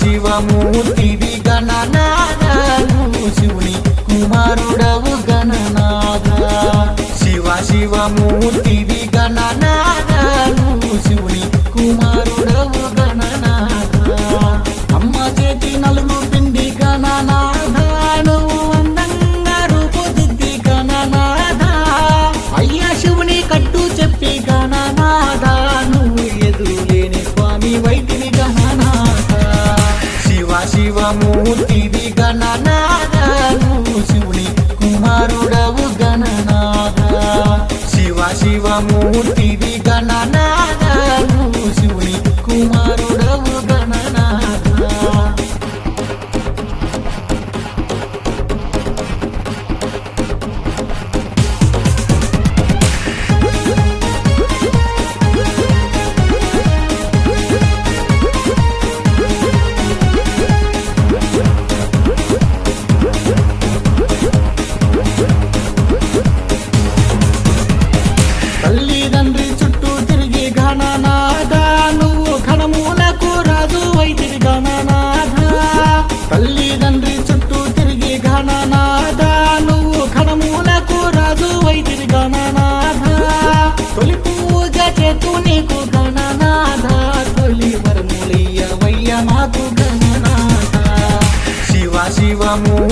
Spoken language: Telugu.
శివమూర్తివి గణనాథను శివుని కుమారుడవు గణనాథ శివ శివమూర్తివి గణనాథను శివుని కుమారుడవు గణనాథ అమ్మ చేతి నలుగు పిండి గణనాథను అందంగా రూపుదిద్ది గణనాథ అయ్యా శివుని కట్టు చెప్పి గణనాథను ఎదురులేని స్వామి వైద్యుని గణనాథ శివ శివమూర్తివి గణనాథను శివుని కుమారుడవు గణనాథ శివ శివమూర్తివి గణనాథను శివుని కుమారుడవు గణనాథ తల్లిదండ్రి చుట్టూ తిరిగి గణనాథ నువ్వు ఘనమూలకు రాజు వైద్యుడి గణనాథ తల్లిదండ్రి చుట్టూ తిరిగి గణనాథ నువ్వు ఘనమూలకు రాజు వైద్యుడి గణనాథ తొలి పూజ చేతు నీకు గణనాథ తొలి వరములయ్య వయ్య మాకు గణనాథ శివ శివము